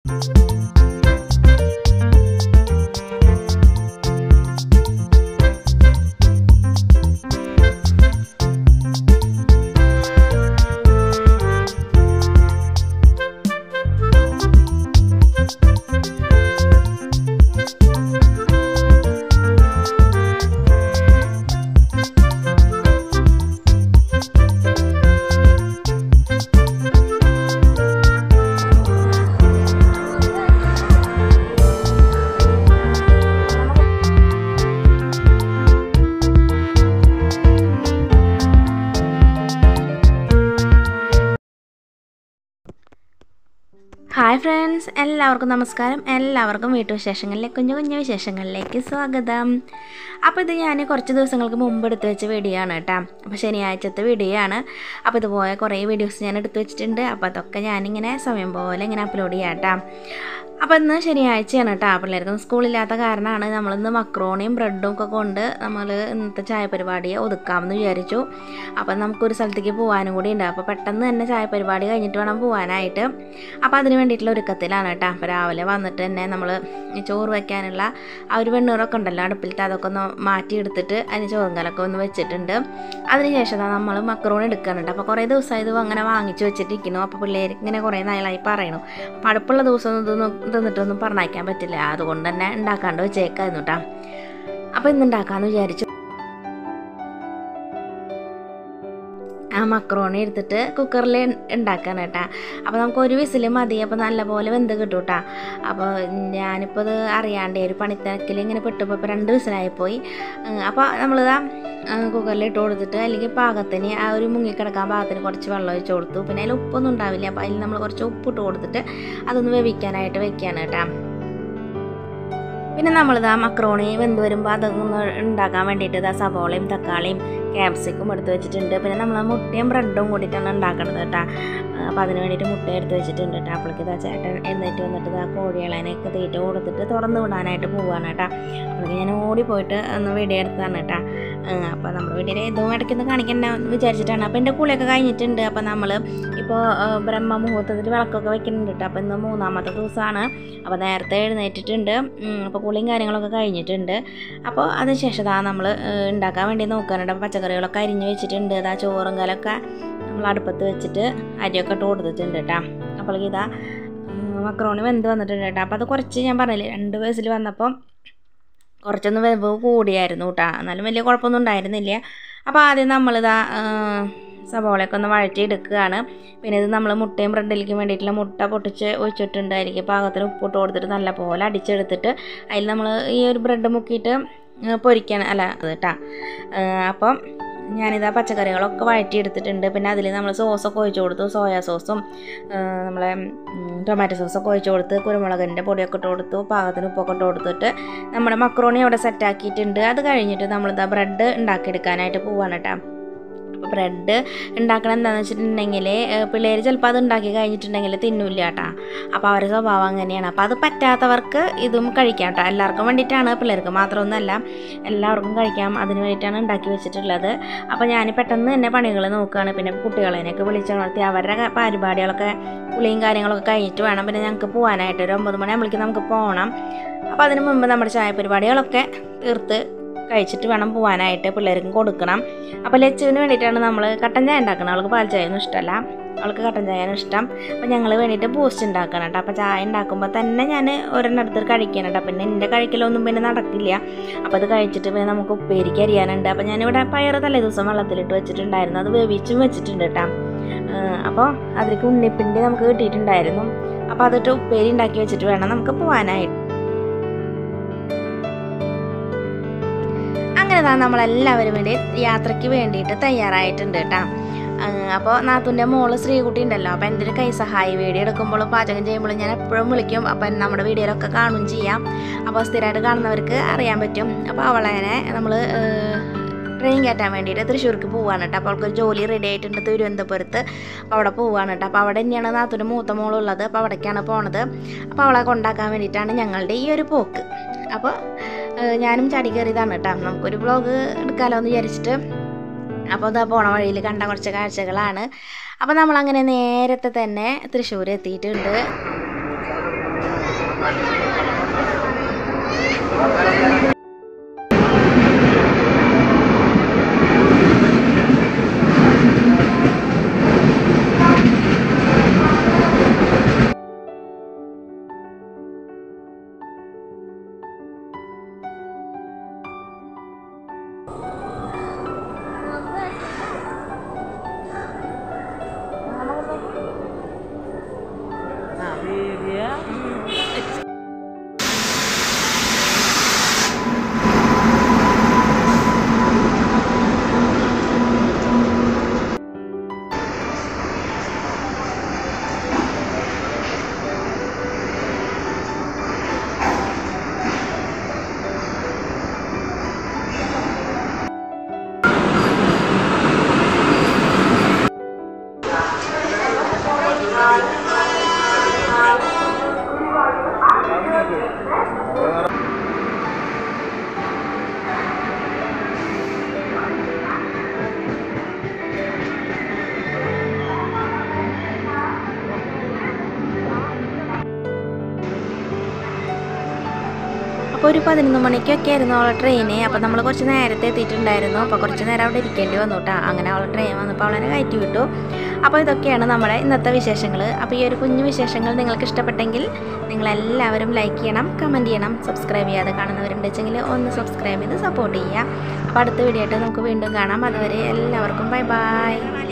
hi friends എല്ലാവർക്കും നമസ്കാരം എല്ലാവർക്കും വീട്ടുവിശേഷങ്ങളിലെ കുഞ്ഞു കുഞ്ഞു വിശേഷങ്ങളിലേക്ക് സ്വാഗതം അപ്പോൾ ഇത് ഞാൻ കുറച്ച് ദിവസങ്ങൾക്ക് മുമ്പ് എടുത്തു വെച്ച വീഡിയോ ആണ് കേട്ടോ അപ്പോൾ ശനിയാഴ്ചത്തെ വീഡിയോ ആണ് അപ്പോൾ ഇതുപോലെ കുറേ വീഡിയോസ് ഞാൻ എടുത്തു വെച്ചിട്ടുണ്ട് അപ്പോൾ അതൊക്കെ ഞാനിങ്ങനെ സമയം പോലെ ഇങ്ങനെ അപ്ലോഡ് ചെയ്യാം കേട്ടോ അപ്പോൾ ഇന്ന് ശനിയാഴ്ചയാണ് കേട്ടോ പിള്ളേർക്ക് സ്കൂളില്ലാത്ത കാരണമാണ് നമ്മളിന്ന് മക്രോണിയും ബ്രെഡും ഒക്കെ കൊണ്ട് നമ്മൾ ഇന്നത്തെ ചായ പരിപാടിയെ ഒതുക്കാമെന്ന് വിചാരിച്ചു അപ്പോൾ നമുക്കൊരു സ്ഥലത്തേക്ക് പോകാനും കൂടി ഉണ്ട് അപ്പോൾ പെട്ടെന്ന് തന്നെ ചായ പരിപാടി കഴിഞ്ഞിട്ട് വേണം പോകാനായിട്ട് അപ്പോൾ അതിന് വേണ്ടിയിട്ടുള്ള ഒരുക്കത്തിലാണ് കേട്ടോ അപ്പോൾ രാവിലെ വന്നിട്ട് തന്നെ നമ്മൾ ചോറ് വയ്ക്കാനുള്ള ആ ഒരു വെണ്ണീറൊക്കെ ഉണ്ടല്ലോ അടുപ്പിലത്തെ അതൊക്കെ ഒന്ന് മാറ്റിയെടുത്തിട്ട് അതിന് ചോറും കലൊക്കെ ഒന്ന് വെച്ചിട്ടുണ്ട് അതിനുശേഷം നമ്മൾ മക്രോൺ എടുക്കാനുണ്ട് അപ്പോൾ കുറേ ദിവസമായി ഇത് അങ്ങനെ വാങ്ങിച്ച് വെച്ചിട്ടിരിക്കുന്നു അപ്പോൾ പിള്ളേർ ഇങ്ങനെ കുറേ നാളായി പറയണു അപ്പോൾ അടുപ്പുള്ള ദിവസം ഇതൊന്നും തിന്നിട്ടൊന്നും പറഞ്ഞയക്കാൻ പറ്റില്ല അതുകൊണ്ട് തന്നെ ഉണ്ടാക്കാണ്ട് വെച്ചേക്കായിരുന്നു കേട്ടോ അപ്പോൾ ഇന്ന് ഉണ്ടാക്കാമെന്ന് വിചാരിച്ചു ആ മക്രോണി എടുത്തിട്ട് കുക്കറിൽ ഉണ്ടാക്കാൻ കേട്ടാ അപ്പോൾ നമുക്ക് ഒരു വിസിൽ മതി അപ്പോൾ നല്ലപോലെ വെന്ത് കിട്ടും കേട്ടോ അപ്പോൾ ഞാനിപ്പോൾ ഇത് അറിയാണ്ട് ഒരു പണിത്തിരക്കിൽ ഇങ്ങനെ പെട്ടപ്പോൾ ഇപ്പോൾ രണ്ട് വിസിലായിപ്പോയി അപ്പോൾ നമ്മളിതാ കുക്കറിൽ ഇട്ട് കൊടുത്തിട്ട് അല്ലെങ്കിൽ പാകത്തിന് ആ ഒരു മുങ്ങിക്കിടക്കാൻ പാകത്തിന് കുറച്ച് വെള്ളം ഒഴിച്ച് കൊടുത്തു പിന്നെ അതിൽ ഉപ്പൊന്നും ഉണ്ടാവില്ല അപ്പോൾ അതിൽ നമ്മൾ കുറച്ച് ഉപ്പിട്ട് കൊടുത്തിട്ട് അതൊന്ന് വേവിക്കാനായിട്ട് വെക്കുകയാണ് കേട്ടോ പിന്നെ നമ്മളിതാ മക്രോണി വെന്ത് വരുമ്പോൾ അതൊന്ന് ഉണ്ടാക്കാൻ വേണ്ടിയിട്ട് ഇതാ സവോളയും തക്കാളിയും ക്യാപ്സിക്കും എടുത്ത് വെച്ചിട്ടുണ്ട് പിന്നെ നമ്മൾ മുട്ടയും ബ്രെഡും കൂടിയിട്ടാണ് ഉണ്ടാക്കുന്നത് കേട്ടോ അപ്പോൾ അതിന് വേണ്ടിയിട്ട് മുട്ട എടുത്ത് വെച്ചിട്ടുണ്ട് കേട്ടോ അപ്പോഴേക്ക് ഇതാ ചേട്ടൻ എന്നിട്ട് വന്നിട്ട് ഇതാ കോഴികളതിനൊക്കെ തീറ്റ കൊടുത്തിട്ട് തുറന്ന് വിടാനായിട്ട് പോവുകയാണ് കേട്ടോ അപ്പോഴേക്ക് ഞാൻ ഓടി പോയിട്ട് ഒന്ന് വീഡിയോ എടുത്തതാണ് കേട്ടോ അപ്പോൾ നമ്മൾ വീഡിയോയിൽ ഇതും ഇടയ്ക്കൊന്ന് കാണിക്കണ്ട വിചാരിച്ചിട്ടാണ് അപ്പോൾ എൻ്റെ കുളിയൊക്കെ കഴിഞ്ഞിട്ടുണ്ട് അപ്പോൾ നമ്മൾ ഇപ്പോൾ ബ്രഹ്മ മുഹൂർത്തത്തിൽ വിളക്കൊക്കെ വെക്കുന്നുണ്ട് കേട്ടോ അപ്പോൾ ഇന്ന് മൂന്നാമത്തെ ദിവസമാണ് അപ്പോൾ നേരത്തെ എഴുന്നേറ്റിട്ടുണ്ട് അപ്പോൾ കുളിയും കാര്യങ്ങളൊക്കെ കഴിഞ്ഞിട്ടുണ്ട് അപ്പോൾ അതിനുശേഷം ഇതാ നമ്മൾ ഉണ്ടാക്കാൻ വേണ്ടി നോക്കാനുണ്ട് അപ്പോൾ പച്ചക്കറികളൊക്കെ അരിഞ്ഞ് വെച്ചിട്ടുണ്ട് ഇതാ ചോറും കലൊക്കെ നമ്മൾ അടുപ്പത്ത് വെച്ചിട്ട് അരിയൊക്കെ ഇട്ട് കൊടുത്തിട്ടുണ്ട് കേട്ടോ അപ്പോൾ ഇതാ മക്രോണി വെന്ത് വന്നിട്ടുണ്ട് കേട്ടോ അപ്പോൾ അത് കുറച്ച് ഞാൻ പറഞ്ഞില്ലേ രണ്ട് വയസ്സിൽ വന്നപ്പം കുറച്ചൊന്ന് വെവ് കൂടിയായിരുന്നു കേട്ടോ എന്നാലും വലിയ കുഴപ്പമൊന്നും ഉണ്ടായിരുന്നില്ല അപ്പോൾ ആദ്യം നമ്മളിതാ സവോളയൊക്കെ ഒന്ന് വഴറ്റി എടുക്കുകയാണ് പിന്നെ ഇത് നമ്മൾ മുട്ടയും ബ്രെഡിലേക്ക് വേണ്ടിയിട്ടുള്ള മുട്ട പൊട്ടിച്ച് ഒഴിച്ചിട്ടുണ്ട് അതിലേക്ക് പാകത്തിന് ഉപ്പിട്ട് കൊടുത്തിട്ട് നല്ലപോലെ അടിച്ചെടുത്തിട്ട് അതിൽ നമ്മൾ ഈ ഒരു ബ്രെഡ് മുക്കിയിട്ട് പൊരിക്കണം അല്ല അത് കേട്ടോ അപ്പം ഞാനിതാ പച്ചക്കറികളൊക്കെ വഴറ്റിയെടുത്തിട്ടുണ്ട് പിന്നെ അതിൽ നമ്മൾ സോസൊക്കെ ഒഴിച്ച് കൊടുത്തു സോയാ സോസും നമ്മളെ ടൊമാറ്റോ സോസൊക്കെ ഒഴിച്ച് കൊടുത്ത് കുരുമുളകിൻ്റെ പൊടിയൊക്കെ ഇട്ട് കൊടുത്തു പാകത്തിന് ഉപ്പൊക്കെ ഇട്ട് കൊടുത്തിട്ട് നമ്മുടെ മക്രോണി അവിടെ സെറ്റാക്കിയിട്ടുണ്ട് അത് കഴിഞ്ഞിട്ട് നമ്മളിതാ ബ്രെഡ് ഉണ്ടാക്കിയെടുക്കാനായിട്ട് പോവാണ് കേട്ടോ അപ്പോൾ ബ്രെഡ് ഉണ്ടാക്കണം എന്താണെന്ന് വെച്ചിട്ടുണ്ടെങ്കിൽ പിള്ളേർ ചിലപ്പോൾ അത് ഉണ്ടാക്കി കഴിഞ്ഞിട്ടുണ്ടെങ്കിൽ തിന്നില്ല കേട്ടോ അപ്പോൾ അവരുടെ സ്വഭാവം അങ്ങനെയാണ് അപ്പോൾ അത് പറ്റാത്തവർക്ക് ഇതും കഴിക്കാം കേട്ടോ എല്ലാവർക്കും വേണ്ടിയിട്ടാണ് പിള്ളേർക്ക് മാത്രമൊന്നുമല്ല എല്ലാവർക്കും കഴിക്കാം അതിന് വേണ്ടിയിട്ടാണ് ഉണ്ടാക്കി വെച്ചിട്ടുള്ളത് അപ്പോൾ ഞാൻ പെട്ടെന്ന് തന്നെ പണികൾ നോക്കുകയാണ് പിന്നെ കുട്ടികളെയൊക്കെ വിളിച്ചുണർത്തി അവരുടെ പരിപാടികളൊക്കെ കുളിയും കാര്യങ്ങളൊക്കെ കഴിഞ്ഞിട്ട് വേണം പിന്നെ ഞങ്ങൾക്ക് പോകാനായിട്ട് ഒരു ഒമ്പത് മണിയാകുമ്പോഴേക്കും നമുക്ക് പോകണം അപ്പോൾ അതിന് മുമ്പ് നമ്മുടെ ചായ പരിപാടികളൊക്കെ തീർത്ത് കഴിച്ചിട്ട് വേണം പോകാനായിട്ട് പിള്ളേർക്കും കൊടുക്കണം അപ്പോൾ ലച്ചുവിന് വേണ്ടിയിട്ടാണ് നമ്മൾ കട്ടൻ ചായ ഉണ്ടാക്കണം അവൾക്ക് പാൽ ചായ ഒന്നും ഇഷ്ടമല്ല അവൾക്ക് കട്ടൻ ചായയാണ് ഇഷ്ടം അപ്പോൾ ഞങ്ങൾ വേണ്ടിയിട്ട് ബൂസ്റ്റ് ഉണ്ടാക്കണം കേട്ടോ അപ്പോൾ ചായ ഉണ്ടാക്കുമ്പോൾ തന്നെ ഞാൻ ഒരെണ്ണം എടുത്തിട്ട് കഴിക്കണം കേട്ടോ പിന്നെ എൻ്റെ കഴിക്കലൊന്നും പിന്നെ നടക്കില്ല അപ്പോൾ അത് കഴിച്ചിട്ട് പിന്നെ നമുക്ക് ഉപ്പേരിക്ക് അരിയാനുണ്ട് അപ്പോൾ ഞാനിവിടെ പയറ് തലേ ദിവസം വെള്ളത്തിലിട്ട് വെച്ചിട്ടുണ്ടായിരുന്നു അത് വേവിച്ചും വെച്ചിട്ടുണ്ട് കേട്ടോ അപ്പോൾ അതിലേക്ക് ഉണ്ണിപ്പിണ്ടി നമുക്ക് കിട്ടിയിട്ടുണ്ടായിരുന്നു അപ്പോൾ അതിട്ട് ഉപ്പേരി ഉണ്ടാക്കി വെച്ചിട്ട് വേണം നമുക്ക് പോകാനായിട്ട് അങ്ങനെ താ നമ്മളെല്ലാവരും വേണ്ടി യാത്രയ്ക്ക് വേണ്ടിയിട്ട് തയ്യാറായിട്ടുണ്ട് കേട്ടോ അപ്പോൾ നാത്തുൻ്റെ മോള് ശ്രീകുട്ടി ഉണ്ടല്ലോ അപ്പോൾ എൻ്റെ ഒരു കൈ സഹായി വീഡിയോ എടുക്കുമ്പോഴും പാചകം ചെയ്യുമ്പോഴും ഞാൻ എപ്പോഴും വിളിക്കും അപ്പം നമ്മുടെ വീഡിയോയിലൊക്കെ കാണുകയും ചെയ്യാം അപ്പോൾ സ്ഥിരമായിട്ട് കാണുന്നവർക്ക് അറിയാൻ പറ്റും അപ്പോൾ അവളെ നമ്മൾ ട്രെയിൻ കയറ്റാൻ വേണ്ടിയിട്ട് തൃശ്ശൂർക്ക് പോവാണ് കേട്ടോ അപ്പോൾ അവൾക്ക് ജോലി റെഡി ആയിട്ടുണ്ട് തിരുവനന്തപുരത്ത് അപ്പോൾ അവിടെ പോവാണ് കേട്ടോ അപ്പോൾ അവിടെ തന്നെയാണ് നാത്തുൻ്റെ മൂത്ത മോളുള്ളത് അപ്പോൾ അവിടേക്കാണ് പോണത് അപ്പോൾ അവളെ കൊണ്ടാക്കാൻ വേണ്ടിയിട്ടാണ് ഞങ്ങളുടെ ഈ ഒരു പോക്ക് അപ്പോൾ ഞാനും ചാടി കയറിയതാണ് കേട്ടോ നമുക്കൊരു വ്ളോഗ് എടുക്കാമല്ലോ എന്ന് വിചാരിച്ചിട്ട് അപ്പോൾ അതാ പോണ വഴിയിൽ കണ്ട കുറച്ച് കാഴ്ചകളാണ് അപ്പോൾ നമ്മളങ്ങനെ നേരത്തെ തന്നെ തൃശ്ശൂർ എത്തിയിട്ടുണ്ട് ഒരു പതിനൊന്ന് മണിക്കൊക്കെ ആയിരുന്നു അവളെ ട്രെയിന് അപ്പോൾ നമ്മൾ കുറച്ച് നേരത്തെ എത്തിയിട്ടുണ്ടായിരുന്നു അപ്പോൾ കുറച്ച് നേരം അവിടെ ഇരിക്കേണ്ടി വന്നു കേട്ടോ അങ്ങനെ അവളെ ട്രെയിൻ വന്നപ്പോൾ അവളെ കയറ്റി വിട്ടു അപ്പോൾ ഇതൊക്കെയാണ് നമ്മുടെ ഇന്നത്തെ വിശേഷങ്ങൾ അപ്പോൾ ഈ ഒരു കുഞ്ഞു വിശേഷങ്ങൾ നിങ്ങൾക്ക് ഇഷ്ടപ്പെട്ടെങ്കിൽ നിങ്ങളെല്ലാവരും ലൈക്ക് ചെയ്യണം കമൻറ്റ് ചെയ്യണം സബ്സ്ക്രൈബ് ചെയ്യാതെ കാണുന്നവരുണ്ടെങ്കിൽ ഒന്ന് സബ്സ്ക്രൈബ് ചെയ്ത് സപ്പോർട്ട് ചെയ്യുക അപ്പോൾ അടുത്ത വീഡിയോ ആയിട്ട് നമുക്ക് വീണ്ടും കാണാം അതുവരെ എല്ലാവർക്കും ബൈ ബൈ